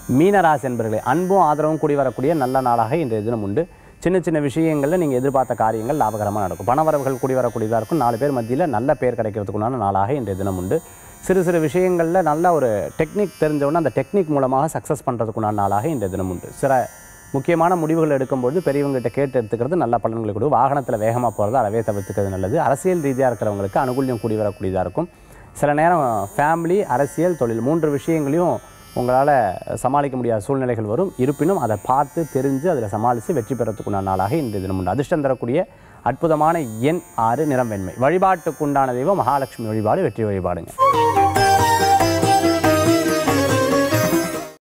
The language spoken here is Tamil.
மீனராசி என்பர்களே அன்பும் ஆதரவும் கூடி வரக்கூடிய நல்ல நாளாக இன்றைய தினம் உண்டு சின்ன சின்ன விஷயங்களில் நீங்கள் எதிர்பார்த்த காரியங்கள் லாபகரமாக நடக்கும் பணவரவுகள் கூடி வரக்கூடியதாக இருக்கும் நாலு பேர் மத்தியில் நல்ல பேர் கிடைக்கிறதுக்குண்டான நாளாக இன்றைய தினம் உண்டு சிறு சிறு விஷயங்களில் நல்ல ஒரு டெக்னிக் தெரிஞ்சவுடனே அந்த டெக்னிக் மூலமாக சக்ஸஸ் பண்ணுறதுக்குண்டான நாளாக இன்றைய தினம் உண்டு சில முக்கியமான முடிவுகள் எடுக்கும்போது பெரியவங்ககிட்ட கேட்டு எடுத்துக்கிறது நல்ல பலன்களை கொடுக்கும் வாகனத்தில் வேகமாக போகிறது அறவே தவிர்த்துக்கிறது நல்லது அரசியல் ரீதியாக இருக்கிறவங்களுக்கு அனுகூல்யம் கூடி வரக்கூடியதாக இருக்கும் சில நேரம் ஃபேமிலி அரசியல் தொழில் மூன்று விஷயங்களையும் உங்களால் சமாளிக்க முடியாத சூழ்நிலைகள் வரும் இருப்பினும் அதை பார்த்து தெரிஞ்சு அதில் சமாளித்து வெற்றி பெறத்துக்குண்டான நாளாக இன்றைய தினம் உண்டு அதிர்ஷ்டம் தரக்கூடிய அற்புதமான எண் ஆறு நிறம் வெண்மை வழிபாட்டுக்குண்டான தெய்வம் மகாலட்சுமி வழிபாடு வெற்றி வழிபாடுங்க